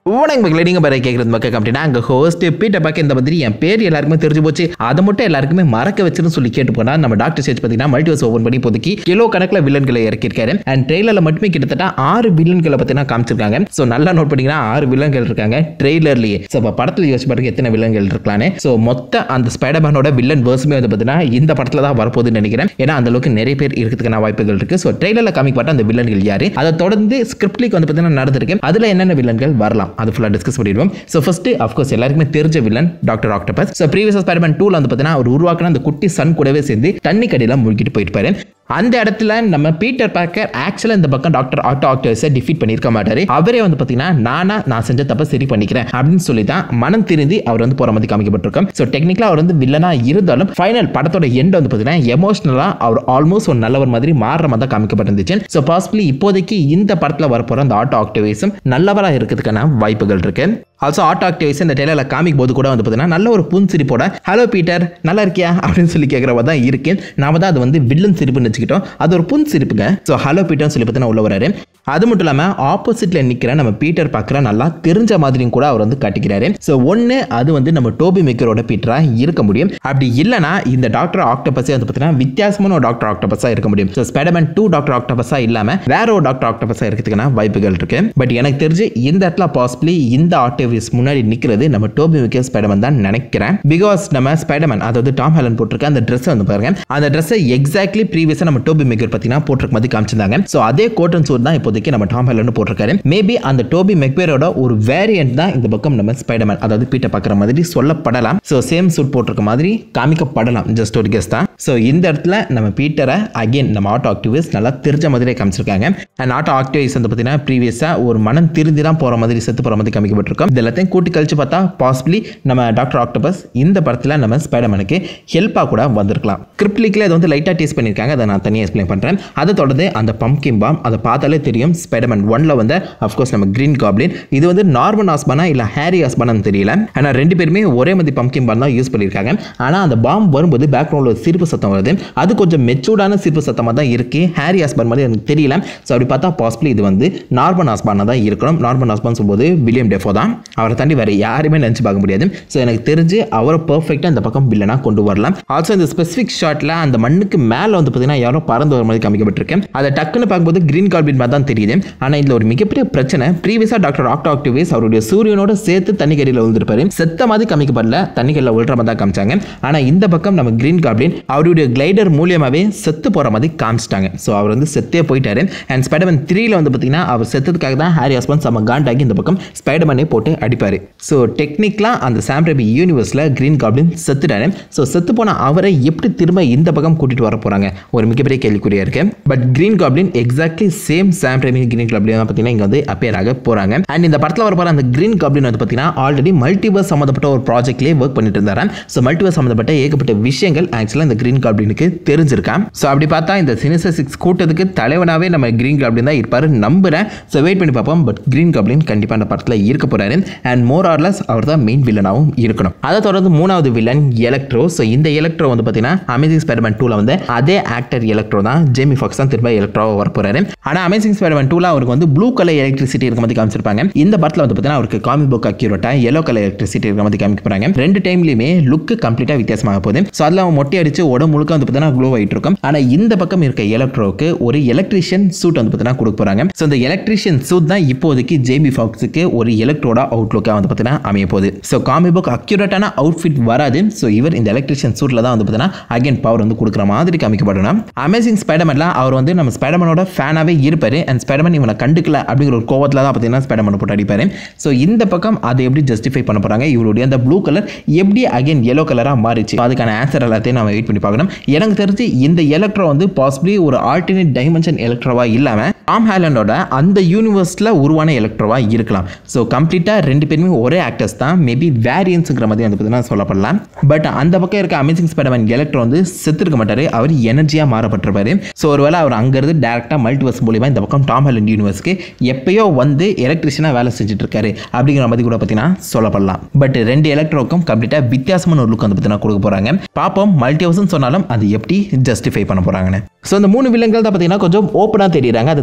உனக்கு மக்களே நீங்கள் பேரை கேட்குறது மக்கள் அப்படின்னா அங்கே ஹோஸ்ட் பீட்டர் பார்க்க இந்த மாதிரி என் பேர் எல்லாருக்குமே தெரிஞ்சு போச்சு அதை மட்டும் எல்லாருக்குமே மறக்க வச்சுன்னு சொல்லி கேட்டு போனால் நம்ம டாக்டர் சேஜ் பார்த்தீங்கன்னா மல்டிவர்ஸ் ஓப்பன் பண்ணி இப்போதைக்கு கிலோ கணக்கில் வில்லன்களை இறக்கியிருக்காரு அண்ட் ட்ரெய்லரில் மட்டுமே கிட்டத்தட்ட ஆறு வில்லன்களை பார்த்தீங்கன்னா காமிச்சிருக்காங்க ஸோ நல்லா நோட் பண்ணிங்கன்னா ஆறு வில்லன்கள் இருக்காங்க ட்ரெய்லர்லேயே ஸோ இப்போ படத்தில் யோசிச்சு பாருங்க எத்தனை வில்லன்கள் இருக்கலான்னு ஸோ மொத்த அந்த ஸ்பைடர்மேனோட வில்லன் வேர்ஸுமே வந்து பார்த்தீங்கன்னா இந்த படத்தில் தான் வரப்போகுதுன்னு நினைக்கிறேன் ஏன்னா அந்த அளவுக்கு நிறைய பேர் இருக்கிறதுக்கான வாய்ப்புகள் இருக்கு ஸோ ட்ரெய்லரில் காமிக்கப்பட்ட அந்த வில்லன்கள் யாரு அதை தொடர்ந்து ஸ்கிரிப்ட்லிக்கு வந்து பார்த்தீங்கன்னா நடந்திருக்கு அதில் என்னென்ன வில்லன்கள் வரலாம் அது ஃபுல்லாக டிஸ்கஸ் பண்ணிடுவோம் ஸோ ஃபர்ஸ்ட் அஃப்கோர்ஸ் எல்லாருக்குமே தெரிஞ்ச villain doctor octopus so previous Spiderman டூல வந்து பார்த்தீங்கன்னா அவர் உருவாக்கின அந்த குட்டி சன் கூடவே சேர்ந்து தண்ணி கடையில் மூழ்கிட்டு போயிருப்பாரு அந்த இடத்துல நம்ம பீட்டர் பார்க்கர் ஆக்சுவலாக இந்த பக்கம் டாக்டர் ஆட்டோ ஆக்டர்ஸை டிஃபீட் பண்ணியிருக்க மாட்டாரு அவரே வந்து பார்த்தீங்கன்னா நானா நான் செஞ்ச தப்பை சரி பண்ணிக்கிறேன் அப்படின்னு சொல்லி தான் மனம் திருந்தி அவர் வந்து போகிற மாதிரி காமிக்கப்பட்டிருக்கோம் ஸோ டெக்னிக்கலாக அவர் வந்து வில்லனா இருந்தாலும் ஃபைனல் படத்தோட எண்ட் வந்து பார்த்தீங்கன்னா எமோஷனலாக அவர் ஆல்மோஸ்ட் ஒரு நல்லவர் மாதிரி மாறுற மாதிரி தான் காமிக்கப்பட்டிருந்துச்சு ஸோ பாசிபிளி இப்போதைக்கு இந்த படத்தில் வரப்போகிற அந்த ஆட்டோ ஆக்டிவைஸும் நல்லவராக இருக்கிறதுக்கான வாய்ப்புகள் இருக்கு ஆல்சோ ஆட்டோ ஆக்டிவைஸ் இந்த டெய்லரில் காமிக்கும் போது கூட வந்து பார்த்தீங்கன்னா நல்ல ஒரு புன்சிரிப்போட ஹலோ பீட்டர் நல்லா இருக்கியா அப்படின்னு சொல்லி கேட்குறவ தான் இருக்கு நாம தான் அது வந்து வில்லன் சிரிப்புன்னு வச்சுக்கிட்டோம் அது ஒரு புன் சிரிப்புங்க ஸோ ஹலோ பீட்டர்னு சொல்லி பார்த்தீங்கன்னா உள்ள வராரு அது மட்டும் இல்லாமல் ஆப்போசிட்டில் நிற்கிற நம்ம பீட்டர் பார்க்குற நல்லா தெரிஞ்ச மாதிரியும் கூட அவர் வந்து காட்டிக்கிறாரு ஸோ ஒன்று அது வந்து நம்ம டோபி மேக்கரோட பீட்டராக இருக்க முடியும் அப்படி இல்லைனா இந்த டாக்டர் ஆக்டோபஸே வந்து பார்த்தீங்கன்னா வித்தியாசமான ஒரு டாக்டர் ஆக்டோபஸாக இருக்க முடியும் ஸோ ஸ்பைடர்மேன் டூ டாக்டர் ஆக்டோபஸாக இல்லாமல் வேற ஒரு டாக்டர் ஆக்டோபஸாக இருக்கிறதுக்கான வாய்ப்புகள் இருக்கு பட் எனக்கு தெரிஞ்சு இந்த இடத்துல பாசிபிளி இந்த ஆக்டோவிஸ் முன்னாடி நிற்கிறது நம்ம டோபி மேக்கர் ஸ்பைடர்மேன் தான் நினைக்கிறேன் பிகாஸ் நம்ம ஸ்பைடர்மேன் அதாவது டாம் ஹேலன் போட்டிருக்க அந்த ட்ரெஸ் வந்து பாருங்க அந்த ட்ரெஸ்ஸை எக்ஸாக்ட்லி ப்ரீவியஸாக நம்ம டோபி மேக்கர் பார்த்தீங்கன்னா போட்டிருக்க மாதிரி காமிச்சிருந்தாங்க ஸோ அதே கோட் அண்ட் சூட் தான் இப்போதைக்கு நம்ம டாம் ஹேலன் போட்டிருக்காரு மேபி அந்த டோபி மெக்வேரோட ஒரு வேரியன்ட் தான் இந்த பக்கம் நம்ம ஸ்பைடர்மேன் அதாவது பீட்டர் பார்க்குற மாதிரி சொல்லப்படலாம் ஸோ சேம் சூட் போட்டிருக்க மாதிரி காமிக்கப்படலாம் ஜஸ்ட் ஒரு கெஸ் தான் ஸோ இந்த இடத்துல நம்ம பீட்டரை அகைன் நம்ம ஆட்டோ ஆக்டிவிஸ் நல்லா தெரிஞ்ச மாதிரியே காமிச்சிருக்காங்க அண்ட் ஆட்டோ ஆக்டிவிஸ் வந்து பார்த்தீங்கன்னா ப்ரீவியஸாக ஒரு மனம் திருந்தி தான் போகிற மாதிரி செத்து போகிற மாதிரி காமிக்கப்பட்டிருக்கோம் இது எல்லாத்தையும் கூட்டி கழிச்சு பார்த்தா பாசிபிளி நம்ம டாக்டர் ஆக்டோபஸ் இந்த படத்தில் நம்ம ஸ்பைடர்மேனுக்கு ஹெல்ப்பாக கூட வந்திருக்கலாம் கிரிப்ளிக்கில் இது வந்து லைட்டாக டேஸ்ட் பண்ணியிருக்காங்க அதை நான் தனியாக எக்ஸ்பிளைன் பண்ணுறேன் அதை தொடர்ந்து அந்த பம்கின் பாம் அதை பார்த்தாலே தெரியும் ஸ்பைடர்மேன் ஒன்ல வந்து அஃப்கோர்ஸ் நம்ம கிரீன் காப்ளின் இது வந்து நார்மன் ஆஸ்பானா இல்லை ஹேரி ஆஸ்பானான்னு தெரியல ஆனால் ரெண்டு பேருமே ஒரே மாதிரி பம்கின் பாம் தான் யூஸ் பண்ணியிருக்காங்க ஆனால் அந்த பாம் வரும்போது பேக்ரவுண்டில் சிரிப்பு சத்தம் வருது அது கொஞ்சம் மெச்சூர்டான சிரிப்பு சத்தமாக தான் இருக்கு ஹேரி ஆஸ்பான் மாதிரி எனக்கு தெரியல ஸோ அப்படி பார்த்தா பாசிபிளி இது வந்து நார்மன் ஆஸ்பானா தான் இருக்கணும் நார்மன் ஆஸ்பான் சொல்லும்போது வில்லியம் டெஃபோ தான் அவரை தாண்டி வேறு யாருமே நினச்சி பார்க்க முடியாது ஸோ எனக்கு தெரிஞ்சு அவரை பர்ஃபெக்டாக இந்த பக்கம் வில்லனாக கொண்டு வரலாம் ஆல்சோ இந்த ஸ்பெசிஃபிக் ஷாட்டில் அந்த மண்ணுக்கு மேலே வந்து பார்த்தீங்கன்னா யாரோ பறந்து வர மாதிரி காமிக்கப்பட்டிருக்கு அதை டக்குன்னு பார்க்கும்போது கிரீன் கார்பின் மாதிரி தான் தெரியுது ஆனால் இதில் ஒரு மிகப்பெரிய பிரச்சனை ப்ரீவியஸாக டாக்டர் ஆக்டோ ஆக்டிவேஸ் அவருடைய சூரியனோட சேர்த்து தண்ணி கடியில் விழுந்திருப்பாரு செத்த மாதிரி காமிக்கப்படல தண்ணி கடியில் விழுற மாதிரி தான் காமிச்சாங்க ஆனால் இந்த பக்கம் நம்ம கிரீன் கார்பின் அவருடைய கிளைடர் மூலியமாகவே செத்து போகிற மாதிரி காமிச்சிட்டாங்க ஸோ அவர் வந்து செத்தே போயிட்டாரு அண்ட் ஸ்பைடர்மேன் த்ரீல வந்து பார்த்தீங்கன்னா அவர் செத்ததுக்காக தான் ஹாரி ஹஸ்பண்ட் செம்ம காண்டாகி இந்த பக்கம் ஸ்பைடர்மேனே போட்டு அடிப்பார் ஸோ டெக்னிக்கலாக அந்த சாம் ரேபி யூனிவர்ஸில் கிரீன் காப்ளின் செத்துட்டாரு ஸோ செத்து போன அவரை எப்படி திரும்ப இந்த பக்கம் கூட்டிட்டு வர போகிறாங்க ஒரு மிகப்பெரிய கேள்விக்குறியாக இருக்கு but Green Goblin exactly same Sam Raimi Green Goblin தான் பார்த்தீங்கன்னா இங்கே வந்து அப்பியர் ஆக போகிறாங்க அண்ட் இந்த படத்தில் வர போகிற அந்த கிரீன் காப்ளின் வந்து பார்த்தீங்கன்னா ஆல்ரெடி மல்டிவர்ஸ் சம்மந்தப்பட்ட ஒரு ப்ராஜெக்ட்லேயே ஒர்க் பண்ணிட்டு இருந்தாரு ஸோ மல்டிவர்ஸ் சம்மந்தப்பட்ட ஏகப்பட்ட விஷயங்கள் ஆக்சுவலாக இந்த கிரீன் காப்ளினுக்கு தெரிஞ்சிருக்கான் ஸோ அப்படி பார்த்தா இந்த சினிசர் சிக்ஸ் கூட்டத்துக்கு தலைவனாகவே நம்ம கிரீன் காப்ளின் தான் இருப்பார் நம்புறேன் ஸோ வெயிட் பண்ணி பார்ப்போம் பட் கிரீன் காப்ளின் கண்டிப்பாக அந்த படத்தில் இருக்க போறாரு அண்ட் மோர் ஆர்லஸ் அவர் தான் மெயின் வில்லனாகவும் இருக்கணும் அதை தொடர்ந்து மூணாவது வில்லன் எலக்ட்ரோ ஸோ இந்த எலக்ட்ரோ வந்து பார்த்தீங்கன்னா அமேசிங் ஸ்பைடர்மேன் டூவில் வந்து அதே ஆக்டர் எலக்ட்ரோ தான் ஜேமி ஃபாக்ஸ் தான் திரும்ப எலக்ட்ரோவாக வர போறாரு ஆனால் அமேசிங் ஸ்பைடர்மேன் டூவில் அவருக்கு வந்து ப்ளூ கலர் எலக்ட்ரிசிட்டி இருக்க மாதிரி காமிச்சிருப்பாங்க இந்த படத்தில் வந்து பார்த்தீங்கன்னா அவருக்கு காமிக் புக் அக்யூரேட்டாக எல்லோ கலர் எலக்ட்ரிசிட்டி இருக்க மாதிரி காமிக்க போறாங்க ரெண்டு டைம்லையுமே லுக்கு கம்ப்ளீட்டாக வித்தியாசமாக போகுது ஸோ அதில் அவன் மொட்டை அடிச்சு உடம்பு முழுக்க வந்து பார்த்தீங்கன்னா க்ளோ ஆகிட்டு இருக்கும் ஆனால் இந்த பக்கம் இருக்க எலக்ட்ரோக்கு ஒரு எலக்ட்ரிஷியன் சூட் வந்து பார்த்தீங்கன்னா கொடுக்க போறாங்க ஸோ இந்த எலக்ட்ரிஷியன் சூட் தான் இப்போதைக்கு ஜேமி ஃபாக்ஸுக்கு ஒரு எலக்ட்ரோட அவுட்லுக்காக வந்து பார்த்தீங்கன்னா அமைய போகுது ஸோ காமிக் புக் அக்யூரேட்டான அவுட்ஃபிட் வராது ஸோ இவர் இந்த எலக்ட்ரிஷியன் சூட்டில் தான் வந்து பார்த்தீங்கன்னா அகைன் பவர் வந்து கொடுக்குற மாதிரி காமிக்கப்படணும் அமேசிங் ஸ்பைடர்மேன்ல அவர் வந்து நம்ம ஸ்பைடர்மேனோட ஃபேனாகவே இருப்பார் அண்ட் ஸ்பைடர்மேன் இவனை கண்டுக்கல அப்படிங்கிற ஒரு கோவத்தில் தான் பார்த்தீங்கன்னா ஸ்பைடர்மேன் போட்டு அடிப்பார் ஸோ இந்த பக்கம் அதை எப்படி ஜஸ்டிஃபை பண்ண போகிறாங்க இவருடைய அந்த ப்ளூ கலர் எப்படி அகைன் எல்லோ கலராக மாறிச்சு அதுக்கான ஆன்சர் எல்லாத்தையும் நம்ம வெயிட் பண்ணி பார்க்கணும் எனக்கு தெரிஞ்சு இந்த எலக்ட்ரோ வந்து பாசிபிளி ஒரு ஆல்டர்னேட் டைமென்ஷன் எலக்ட்ரோவா இல்லாமல் டாம் ஹேலண்டோட அந்த யூனிவர்ஸில் உருவான எலக்ட்ரோவா இருக்கலாம் ஸோ கம்ப்ளீட்டாக ரெண்டு பேருமே ஒரே ஆக்டர்ஸ் தான் மேபி வேரியன்ஸுங்கிற மாதிரி வந்து பார்த்தீங்கன்னா சொல்லப்படலாம் பட் அந்த பக்கம் இருக்க அமேசிங் ஸ்பைடர்மேன் எலக்ட்ரோ வந்து செத்துருக்க மாட்டார் அவர் எனர்ஜியாக மாறப்பட்டிருப்பாரு ஸோ ஒருவேளை அவர் அங்கேருந்து டேரெக்டாக மல்டிவர்ஸ் மூலியமாக இந்த பக்கம் டாம் ஹேலண்ட் யூனிவர்ஸ்க்கு எப்பயோ வந்து எலக்ட்ரிஷியனாக வேலை செஞ்சுட்டு இருக்காரு அப்படிங்கிற மாதிரி கூட பார்த்தீங்கன்னா சொல்லப்படலாம் பட் ரெண்டு எலக்ட்ரோக்கும் கம்ப்ளீட்டாக வித்தியாசமான ஒரு லுக் வந்து பார்த்தீங்கன்னா கொடுக்க போகிறாங்க பார்ப்போம் மல்டிவர்ஸ்னு சொன்னாலும் அது எப்படி ஜஸ்டிஃபை பண்ண போகிறாங்கன்னு ஸோ இந்த மூணு வில்லங்கள் தான் பார்த்தீங்கன்னா கொஞ்சம் ஓப்பனாக தெரியுறாங்க அதை தாண்டி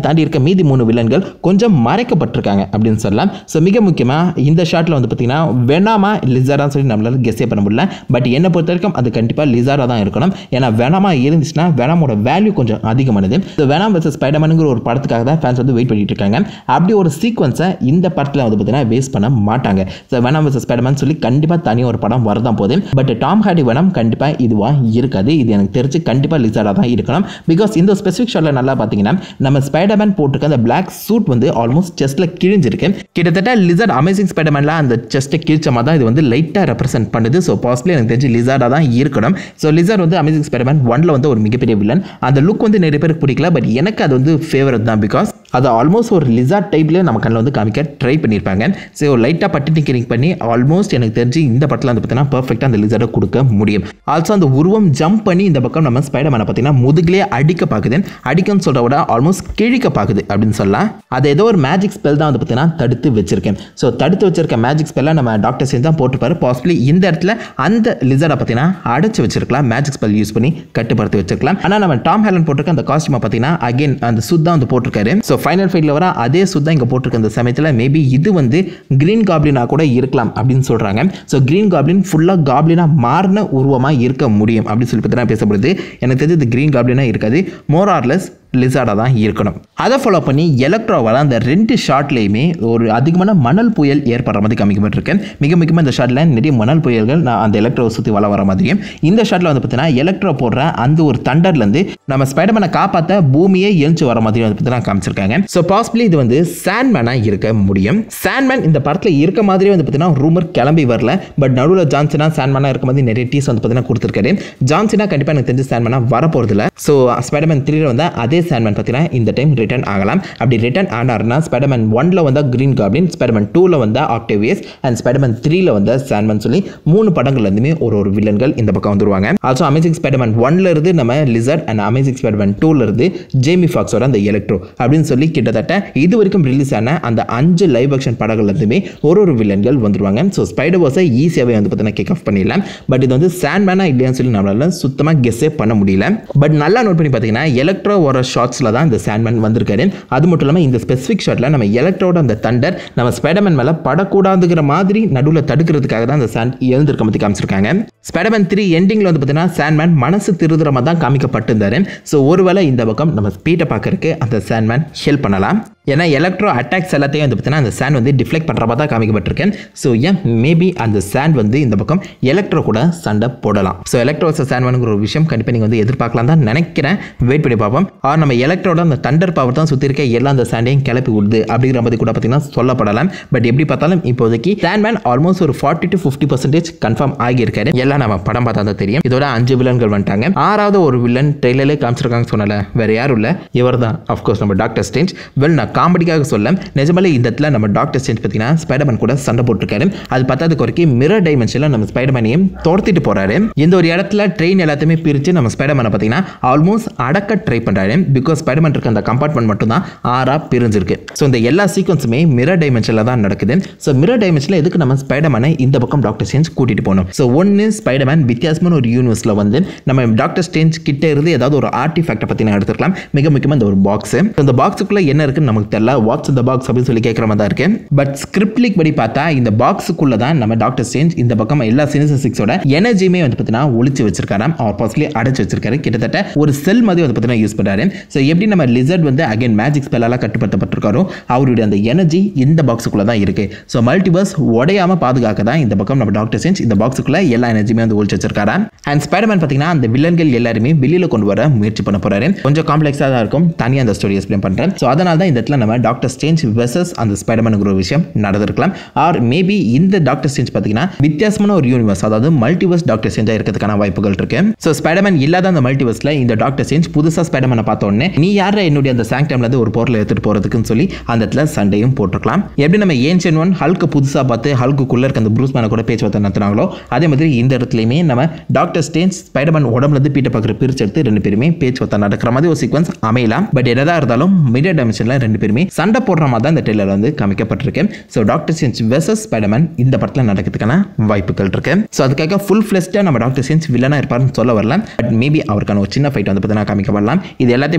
தாண்டி இருக்க மீதி மூணு வில்லன்கள் கொஞ்சம் மறைக்கப்பட்டிருக்காங்க அப்படின்னு சொல்லலாம் ஸோ மிக முக்கியமாக இந்த ஷாட்டில் வந்து பார்த்தீங்கன்னா வேணாமா லிசாரான்னு சொல்லி நம்மளால கெஸ்ஸே பண்ண முடியல பட் என்னை பொறுத்த வரைக்கும் அது கண்டிப்பாக லிசாரா தான் இருக்கணும் ஏன்னா வேணாமா இருந்துச்சுன்னா வேணாமோட வேல்யூ கொஞ்சம் அதிகமானது ஸோ வேணாம் வர்சஸ் ஸ்பைடர்மேனுங்கிற ஒரு படத்துக்காக தான் ஃபேன்ஸ் வந்து வெயிட் பண்ணிட்டு இருக்காங்க அப்படி ஒரு சீக்வன்ஸை இந்த படத்தில் வந்து பார்த்தீங்கன்னா வேஸ்ட் பண்ண மாட்டாங்க ஸோ வேணாம் வர்சஸ் ஸ்பைடர்மேன் சொல்லி கண்டிப்பாக தனி ஒரு படம் வரதான் போகுது பட் டாம் ஹார்டி வேணாம் கண்டிப்பாக இதுவாக இருக்காது இது எனக்கு தெரிஞ்சு கண்டிப்பாக லிசாரா தான் இருக்கணும் பிகாஸ் இந்த ஸ்பெசிஃபிக் ஷாட்டில் நல்லா பார்த்தீங்கன்னா நம்ம ஸ்பைடர்மேன் போட்டிருக்க அந்த பிளாக் சூட் வந்து ஆல்மோஸ்ட் செஸ்ட்டில் கிழிஞ்சிருக்கு கிட்டத்தட்ட லிசர்ட் அமேசிங் ஸ்பைடர்மேனில் அந்த செஸ்ட்டை கிழிச்ச மாதிரி தான் இது வந்து லைட்டாக ரெப்ரசென்ட் பண்ணுது ஸோ பாசிபிளி எனக்கு தெரிஞ்சு லிசார்டாக தான் இருக்கணும் ஸோ லிசார்ட் வந்து அமேசிங் ஸ்பைடர்மேன் ஒன்ல வந்து ஒரு மிகப்பெரிய வில்லன் அந்த லுக் வந்து நிறைய பேருக்கு பிடிக்கல பட் எனக்கு அது வந்து ஃபேவரட் தான் பிகாஸ் அது ஆல்மோஸ்ட் ஒரு லிசார்ட் டைப்லேயே நம்ம கண்ணில் வந்து காமிக்க ட்ரை பண்ணியிருப்பாங்க ஸோ லைட்டாக பட்டி டிங்கரிங் பண்ணி ஆல்மோஸ்ட் எனக்கு தெரிஞ்சு இந்த படத்தில் வந்து பார்த்தீங்கன்னா பர்ஃபெக்டாக அந்த லிசார்டை கொடுக்க முடியும் ஆல்சோ அந்த உருவம் ஜம்ப் பண்ணி இந்த பக்கம் நம்ம ஸ்பைடர்மேனை பார்த்தீங்கன்னா முதுகிலே அடிக்க பார்க்குது அடிக்கன்னு சொல்கிற விட ஆல்மோஸ்ட் கிழிக்க பார்க்குது அப்படின்னு சொல்லலாம் அது ஏதோ ஒரு மேஜிக் ஸ்பெல் தான் வந்து பார்த்தீங்கன்னா தடுத்து வச்சிருக்கேன் ஸோ தடுத்து வச்சிருக்க மேஜிக் ஸ்பெல்லை நம்ம டாக்டர் செஞ்சு தான் போட்டுப்பாரு பாசிபிளி இந்த இடத்துல அந்த லிசர்டை பார்த்தீங்கன்னா அடைச்சு வச்சிருக்கலாம் மேஜிக் ஸ்பெல் யூஸ் பண்ணி கட்டுப்படுத்தி வச்சிருக்கலாம் ஆனால் நம்ம டாம் ஹேலன் போட்டிருக்க அந்த காஸ்டியூமை பார்த்தீங்கன்னா அகைன் அந்த சுத்தா வந்து போட்டிருக்காரு ஸோ ஃபைனல் ஃபைட்டில் வர அதே சுத்தா இங்கே போட்டிருக்க அந்த சமயத்தில் மேபி இது வந்து கிரீன் காப்ளினா கூட இருக்கலாம் அப்படின்னு சொல்கிறாங்க ஸோ கிரீன் காப்ளின் ஃபுல்லாக காப்ளினா மாறின உருவமாக இருக்க முடியும் அப்படின்னு சொல்லி பார்த்தீங்கன்னா பேசப்படுது எனக்கு தெரிஞ்சு இது கிரீன் காப்ளினா இருக்காது மோர் ஆர்லெஸ் லிசார்டாக தான் இருக்கணும் அதை ஃபாலோ பண்ணி எலக்ட்ரோவால் அந்த ரெண்டு ஷாட்லேயுமே ஒரு அதிகமான மணல் புயல் ஏற்படுற மாதிரி காமிக்கப்பட்டிருக்கேன் மிக முக்கியமாக இந்த ஷாட்டில் நிறைய மணல் புயல்கள் நான் அந்த எலக்ட்ரோவை சுற்றி வள வர மாதிரியும் இந்த ஷாட்டில் வந்து பார்த்தீங்கன்னா எலக்ட்ரோ போடுற அந்த ஒரு தண்டர்லேருந்து நம்ம ஸ்பைடர்மேனை காப்பாற்ற பூமியே எழுந்து வர மாதிரி வந்து பார்த்தீங்கன்னா காமிச்சிருக்காங்க ஸோ பாசிபிளி இது வந்து சாண்ட்மேனாக இருக்க முடியும் சாண்ட்மேன் இந்த படத்தில் இருக்க மாதிரியே வந்து பார்த்தீங்கன்னா ரூமர் கிளம்பி வரல பட் நடுவில் ஜான்சனா சாண்ட்மேனாக இருக்க மாதிரி நிறைய டீஸ் வந்து பார்த்தீங்கன்னா கொடுத்துருக்காரு ஜான்சனா கண்டிப்பாக எனக்கு தெரிஞ்சு சாண்ட்மேனாக வரப்போகிறதில்ல ஸோ ஸ்பைடர்மேன் த்ரீல வந்து அதே சாண்ட்மேன் பார்த்தீங்கன்னா இந்த டைம் ரிட்டர்ன் ஆகலாம் அப்படி ரிட்டர்ன் ஆனார்னா ஸ்பைடர்மேன் ஒன்ல வந்தால் கிரீன் காப்ளின் ஸ்பைடர்மேன் டூவில் வந்தால் ஆக்டேவியஸ் அண்ட் ஸ்பைடர்மேன் த்ரீல வந்த சாண்ட்மேன் சொல்லி மூணு படங்கள்லேருந்துமே ஒரு ஒரு வில்லன்கள் இந்த பக்கம் வந்துருவாங்க ஆல்சோ அமேசிங் ஸ்பைடர்மேன் ஒன்ல இருந்து நம்ம லிசர்ட் அண்ட் அமேசிங் ஸ்பைடர்மேன் டூல இருந்து ஜேமி ஃபாக்ஸோட அந்த எலக்ட்ரோ அப்படின்னு சொல்லி கிட்டத்தட்ட இது வரைக்கும் ரிலீஸ் ஆன அந்த அஞ்சு லைவ் ஆக்ஷன் படங்கள்லேருந்துமே ஒரு ஒரு வில்லன்கள் வந்துருவாங்க ஸோ ஸ்பைடர் வாஸை ஈஸியாகவே வந்து பார்த்தீங்கன்னா கிக் ஆஃப் பண்ணிடலாம் பட் இது வந்து சாண்ட்மேனா இல்லையான்னு சொல்லி நம்மளால சுத்தமாக கெஸ்ஸே பண்ண முடியல பட் நல்லா நோட் பண்ணி பார்த்தீங்கன்னா எலக்ட்ரோ வர ஷாட்ஸில் தான் இந்த சாண்ட்மேன் வந்திருக்காரு அது மட்டும் இல்லாமல் இந்த ஸ்பெசிஃபிக் ஷாட்டில் நம்ம எலக்ட்ரோட அந்த தண்டர் நம்ம ஸ்பைடர்மேன் மேலே படக்கூடாதுங்கிற மாதிரி நடுவில் தடுக்கிறதுக்காக தான் அந்த சாண்ட் எழுந்திருக்க மாதிரி காமிச்சிருக்காங்க ஸ்பைடர்மேன் த்ரீ எண்டிங்கில் வந்து பார்த்தீங்கன்னா சாண்ட்மேன் மனசு திருதுற மாதிரி தான் காமிக்கப்பட்டிருந்தாரு ஸோ ஒருவேளை இந்த பக்கம் நம்ம ஸ்பீட்டை பார்க்கறதுக்கு அந்த சாண்ட்மேன் ஹெல்ப் பண்ணலாம் ஏன்னா எலக்ட்ரோ அட்டாக்ஸ் எல்லாத்தையும் வந்து பார்த்தீங்கன்னா அந்த சாண்ட் வந்து டிஃப்ளெக்ட் பண்ணுற மாதிரி தான் காமிக்கப்பட்டிருக்கேன் ஸோ ஏன் மேபி அந்த சாண்ட் வந்து இந்த பக்கம் எலக்ட்ரோ கூட சண்டை போடலாம் ஸோ எலக்ட்ரோ சாண்ட்மேனுங்கிற ஒரு விஷயம் கண்டிப்பாக நீங்கள் வந்து எதிர்பார்க்கலாம் தான் நினைக்கிறேன் வெயிட் பண்ணி பார்ப்போம் ஆர் நம்ம எலக்ட்ரோட அந்த தண்டர் பவர் தான் சுற்றி இருக்க எல்லா அந்த சாண்டையும் கிளப்பி விடுது அப்படிங்கிற மாதிரி கூட பார்த்தீங்கன்னா சொல்லப்படலாம் பட் எப்படி பார்த்தாலும் இப்போதைக்கு சாண்ட்மேன் ஆல்மோஸ்ட் ஒரு forty to fifty percentage confirm ஆகியிருக்காரு எல்லாம் நம்ம படம் பார்த்தா தான் தெரியும் இதோட அஞ்சு வில்லன்கள் வந்துட்டாங்க ஆறாவது ஒரு வில்லன் ட்ரெயிலர்லே காமிச்சிருக்காங்க சொன்னல வேற யாரும் இல்லை இவர் தான் அஃப்கோர்ஸ் நம்ம டாக்டர் ஸ்டேஞ்ச் வெல் நான் காமெடிக்காக சொல்ல நிஜமாலே இந்த இடத்துல நம்ம டாக்டர் ஸ்டேஞ்ச் பார்த்தீங்கன்னா ஸ்பைடர்மேன் கூட சண்டை போட்டிருக்காரு அது பத்தாது குறைக்கி மிரர் டைமென்ஷனில் நம்ம ஸ்பைடர்மேனையும் துரத்திட்டு போறாரு இந்த ஒரு இடத்துல ட்ரெயின் எல்லாத்தையுமே பிரித்து நம்ம ஸ்பைடர்மேனை பார்த்தீங்கன்னா ஆல்மோஸ்ட் அடக்க ட்ரை பண்ணுறாரு பிகாஸ் ஸ்பைடர்மேன் இருக்க அந்த கம்பார்ட்மெண்ட் மட்டும் தான் ஆறா பிரிஞ்சிருக்கு ஸோ இந்த எல்லா சீக்வன்ஸுமே மிரர் டைமென்ஷனில் தான் நடக்குது ஸோ மிரர் டைமென்ஷனில் எதுக்கு நம்ம ஸ்பைடர்மேனை இந்த பக்கம் டாக்டர் ஸ்டேஞ்ச் கூட்டிட்டு போகணும் ஸோ ஒன்று ஸ்பைடர்மேன் வித்தியாசமான ஒரு யூனிவர்ஸில் வந்து நம்ம டாக்டர் ஸ்டேஞ்ச் கிட்ட இருந்து ஏதாவது ஒரு ஆர்டிஃபேக்டை பற்றி நான் எடுத்துக்கலாம் மிக முக்கியமாக இந்த ஒரு பாக்ஸ் இந்த பாக்ஸுக்குள்ள என்ன இருக்குன்னு நமக்கு தெரியல வாட்ஸ் இந்த பாக்ஸ் அப்படின்னு சொல்லி கேட்குற மாதிரி தான் இருக்கு பட் ஸ்கிரிப்ட் லீக் படி பார்த்தா இந்த பாக்ஸுக்குள்ள தான் நம்ம டாக்டர் ஸ்டேஞ்ச் இந்த பக்கம் எல்லா சினிசர் சிக்ஸோட எனர்ஜியுமே வந்து பார்த்தீங்கன்னா ஒளிச்சு வச்சிருக்காராம் அவர் பாசிபிளி அடைச்சு வச்சிருக்காரு கிட்டத்தட்ட ஒரு செல் மாதிரி வந்து பார்த்தீங்கன்னா யூஸ் பண்ணுறாரு ஸோ எப்படி நம்ம லிசர்ட் வந்து அகைன் மேஜிக் ஸ்பெல்லாம் கட்டுப்படுத்தப்பட்டிருக்காரோ அவருடைய அந்த எனர்ஜி இந்த பாக்ஸுக்குள்ள தான் இருக்கு ஸோ மல்டிவர்ஸ் உடையாம பாதுகாக்க தான் இந்த பக்கம் நம்ம டாக்டர் ஸ்டேஞ்ச் இந்த பாக்ஸுக்குள்ள எல்லா எனர்ஜியுமே வந்து ஒழிச்சு வச்சிருக்காரா அண்ட் ஸ்பைடர்மேன் பார்த்தீங்கன்னா அந்த வில்லன்கள் எல்லாருமே வெளியில கொண்டு வர முயற்சி பண்ண போறாரு கொஞ்சம் காம்ப்ளெக்ஸாக தான் இருக்கும் தனியாக அந்த ஸ்டோரி எக்ஸ்பிளைன் பண்ணுறேன் ஸோ அதனால தான் இந்த இடத்துல நம்ம டாக்டர் ஸ்டேஞ்ச் வெர்சஸ் அந்த ஸ்பைடர்மேனுங்கிற ஒரு விஷயம் நடந்திருக்கலாம் ஆர் மேபி இந்த டாக்டர் ஸ்டேஞ்ச் பார்த்தீங்கன்னா வித்தியாசமான ஒரு யூனிவர்ஸ் அதாவது மல்டிவர்ஸ் டாக்டர் ஸ்டேஞ்சாக இருக்கிறதுக்கான வாய்ப்புகள் இருக்கு ஸோ ஸ்பைடர்மேன் இல்லாத அந்த மல்டிவர்ஸில் இந்த டாக்டர் ஸ்டேஞ்ச் புதுசாக ஸ்பைடர்மேனை பார்த்த உடனே நீ யாரை என்னுடைய அந்த சாங்டம்ல இருந்து ஒரு பொருளை எடுத்துட்டு போறதுக்குன்னு சொல்லி அந்த இடத்துல சண்டையும் போட்டிருக்கலாம் எப்படி நம்ம ஏன்ஷன் ஒன் ஹல்க்கு புதுசாக பார்த்து ஹல்க்குள்ள இருக்க அந்த ப்ரூஸ் மேனை கூட பேச்சுவார்த்தை நடத்தினாங்களோ அதே மாதிரி இந்த இடத்துலையுமே நம்ம டாக்டர் ஸ்டேஞ்ச் ஸ்பைடர்மேன் உடம்புல இருந்து பீட்டர் பார்க்குற பிரிச்சு எடுத்து ரெண்டு பேருமே பேச்சுவார்த்தை நடக்கிற மாதிரி ஒரு சீக்வன்ஸ் அமையலாம் பட் எதாக இருந்தாலும் மீடியா டைமென்ஷனில் ரெண்டு பேருமே சண்டை போடுற மாதிரி தான் இந்த டெய்லர் வந்து காமிக்கப்பட்டிருக்கு so doctor Strange versus Spider-Man இந்த படத்தில் நடக்கிறதுக்கான வாய்ப்புகள் இருக்கு ஸோ அதுக்காக ஃபுல் ஃபிளெஸ்டாக நம்ம டாக்டர் ஸ்டேஞ்ச் வில்லனாக இருப்பார்னு சொல்ல வரல பட் மேபி அவருக்கான ஒரு சின்ன ஃபைட் வந்து பார்த்தீங்கன்னா காமிக்கப்படலாம் இது எல்லாத்தையுமே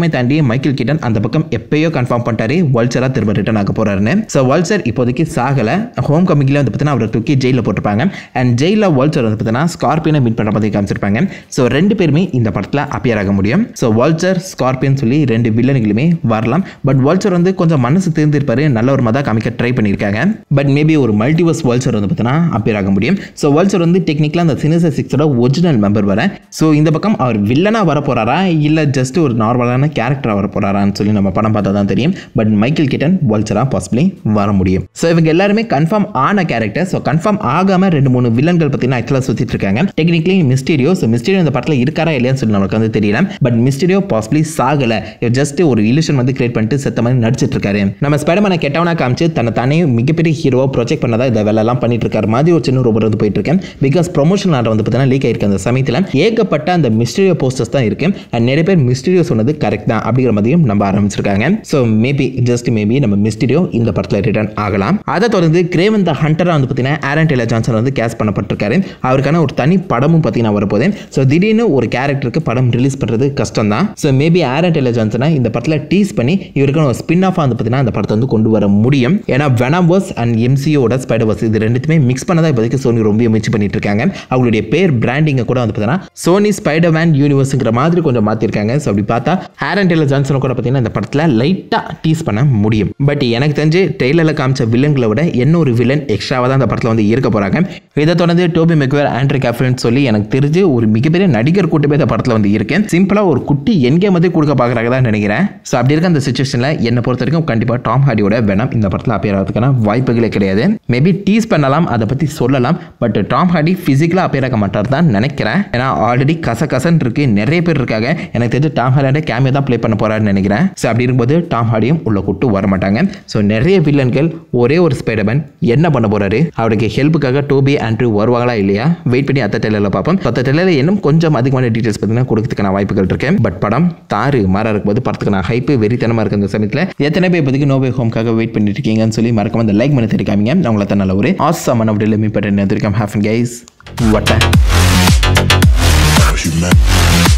எல்லாத்தையுமே தாண்டி மைக்கேல் கிட்டன் அந்த பக்கம் எப்பயோ கன்ஃபார்ம் பண்ணிட்டாரு வல்சரா திரும்ப ரிட்டர்ன் ஆக போறாருன்னு ஸோ வல்சர் இப்போதைக்கு சாகல ஹோம் கமிங்கில் வந்து பார்த்தீங்கன்னா அவரை தூக்கி ஜெயிலில் போட்டிருப்பாங்க அண்ட் ஜெயிலில் வல்சர் வந்து பார்த்தீங்கன்னா ஸ்கார்பியனை மீட் பண்ணுற மாதிரி காமிச்சிருப்பாங்க ஸோ ரெண்டு பேருமே இந்த படத்தில் அப்பியர் ஆக முடியும் ஸோ வல்சர் ஸ்கார்பியன் சொல்லி ரெண்டு வில்லனுகளுமே வரலாம் பட் வல்சர் வந்து கொஞ்சம் மனசு தேர்ந்திருப்பாரு நல்ல ஒரு மதா காமிக்க ட்ரை பண்ணியிருக்காங்க பட் மேபி ஒரு மல்டிவர்ஸ் வல்சர் வந்து பார்த்தீங்கன்னா அப்பியர் ஆக முடியும் ஸோ வல்சர் வந்து டெக்னிக்கலாக அந்த சினிசர் சிக்ஸோட ஒரிஜினல் மெம்பர் வர ஸோ இந்த பக்கம் அவர் வில்லனாக வர போறாரா இல்லை ஜஸ்ட் ஒரு நார்மலான கேரக்டராக வர போறாரான்னு சொல்லி நம்ம படம் பார்த்தா தான் தெரியும் பட் மைக்கேல் கிட்டன் வல்சராக பாசிபிளி வர முடியும் ஸோ இவங்க எல்லாருமே கன்ஃபார்ம் ஆன கேரக்டர் ஸோ கன்ஃபார்ம் ஆகாமல் ரெண்டு மூணு வில்லன்கள் பார்த்தீங்கன்னா ஆக்சுவலாக சுற்றிட்டு இருக்காங்க டெக்னிக்கலி மிஸ்டீரியோ ஸோ மிஸ்டீரியோ இந்த படத்தில் இருக்காரா இல்லையான்னு சொல்லி நமக்கு வந்து தெரியல பட் மிஸ்டீரியோ பாசிபிளி சாகலை ஜஸ்ட் ஒரு இலியூஷன் வந்து கிரியேட் பண்ணிட்டு செத்த மாதிரி நடிச்சிட்டு இருக்காரு நம்ம ஸ்பைடர்மேனை கெட்டவனா காமிச்சு தன்னை தானே மிகப்பெரிய ஹீரோவா ப்ரொஜெக்ட் பண்ணதா இந்த வேலையெல்லாம் பண்ணிட்டு இருக்காரு மாதிரி ஒரு சின்ன ரோபர் வந்து போயிட்டு இருக்கேன் பிகாஸ் ப்ரொமோஷன் ஆர்டர் வந்து பார்த்தீங்கன்னா லீக் ஆயிருக்கு அந்த சமயத்தில் ஏகப்பட்ட அந்த மிஸ்டீரியோ போஸ்டர்ஸ் தான் இருக்கு அண்ட் நிறைய பேர் மிஸ்டீரியோ சொன்னது கரெக்ட் தான் அப்படிங்கிற மாதிரியும் நம்ம ஆரம்பிச்சிருக்காங்க ஸோ மேபி ஜஸ்ட் மேபி நம்ம மிஸ்டீரியோ இந்த படத்தில் ரிட்டர்ன் ஆகலாம் அதை தொடர்ந்து கிரேவன் த ஹண்டராக வந்து பார்த்தீங்கன்னா ஆரன் டெய்லர் ஜான்சன் வந்து கேஸ் பண்ணப்பட்டிருக்காரு அவருக்கான ஒரு தனி படமும் பார்த்தீங்கன்னா வரப்போகுது ஸோ திடீர்னு ஒரு கேரக்டருக்கு படம் ரிலீஸ் பண்ணுறது கஷ்டம் தான் ஸோ மேபி ஆரன் டெய்லர் ஜான்சனை இந்த படத்தில் டீஸ் பண்ணி இவருக்கான ஒரு ஸ்பின் ஆஃப் வந்து பார்த்தீங்கன்னா அந்த படத்தை வந்து கொண்டு வர முடியும் ஏன்னா வெனாவர்ஸ் அண்ட் எம்சியோட ஸ்பைடர்வர்ஸ் இது ரெண்டுத்துமே மிக்ஸ் பண்ணதான் இப்போதைக்கு சோனி ரொம்ப முயற்சி பண்ணிட்டு இருக்காங்க அவங்களுடைய பேர் பிராண்டிங்கை கூட வந்து பார்த்தீங்கன்னா சோனி ஸ்பைடர் மேன் யூனிவர்ஸுங்கிற மாதிரி கொஞ்சம் மாற்றிருக்காங்க ஸோ அப்படி பார்த்தா ஆரன் டெய்லர் ஜான்சனை கூட பார்த்தீங்கன்னா இந்த படத்தில் லைட்டாக டீஸ் பண்ண முடியும் பட் எனக்கு தெரிஞ்சு ட்ரெய்லரில் காமிச்ச வில்லன்களை விட என்ன ஒரு வில்லன் எக்ஸ்ட்ராவாக தான் அந்த படத்தில் வந்து இருக்க போகிறாங்க இதை தொடர்ந்து டோபி மெக்வேர் ஆண்ட்ரி கேஃப்ரின் சொல்லி எனக்கு தெரிஞ்சு ஒரு மிகப்பெரிய நடிகர் கூட்டமே இந்த படத்தில் வந்து இருக்கேன் சிம்பிளாக ஒரு குட்டி என்கே மாதிரி கொடுக்க பார்க்குறாங்க தான் நினைக்கிறேன் ஸோ அப்படி இருக்க அந்த சுச்சுவேஷனில் என்னை பொறுத்த வரைக்கும் கண்டிப்பாக டாம் ஹார்டியோட வெனம் இந்த படத்தில் அப்பியர் ஆகிறதுக்கான வாய்ப்புகளே கிடையாது மேபி டீஸ் பண்ணலாம் அதை பற்றி சொல்லலாம் பட் டாம் ஹார்டி ஃபிசிக்கலாக அப்பியர் ஆக மாட்டார் தான் நினைக்கிறேன் ஏன்னா ஆல்ரெடி கச கசன் இருக்கு நிறைய பேர் இருக்காங்க எனக்கு தெரிஞ்சு டாம் ஹார்டியோட கேமியோ தான் ப்ளே பண்ண போறாருன்னு நினைக்கிறேன் ஸோ அப்படி இருக்கும்போது டாம் ஹார்டியும் உள்ள கூட்டு வர மாட்டாங்க ஸோ நிறைய வில்லன்கள் ஒரே ஒரு ஸ்பைடர்மேன் என்ன பண்ண போறாரு அவருக்கு ஹெல்ப்புக்காக டோபி ஆண்ட்ரூ வருவாங்களா இல்லையா வெயிட் பண்ணி அத்த டெய்லரில் பார்ப்போம் அத்த டெய்லரில் இன்னும் கொஞ்சம் அதிகமான டீட்டெயில்ஸ் பார்த்தீங்கன்னா கொடுக்கறதுக்கான வாய்ப்புகள் இருக்கு பட் படம் தாறு மாற இருக்கும்போது படத்துக்கான ஹைப்பு வெறித்தனமாக இருக்கு இந்த சமயத்தில் எத்தனை பேர் இப்போதைக்கு நோபே ஹோம்காக வெயிட் பண்ணிட்டு இருக்கீங்கன்னு சொல்லி மறக்காம அந்த லைக் பண்ணி தெரிவிக்காமீங்க நான் உங்களை தான் நல்ல ஒரு ஆசமான அப்படி இல்லை மீ பட்டு ஹேஃப் கைஸ் வட்டேன் Cause you meant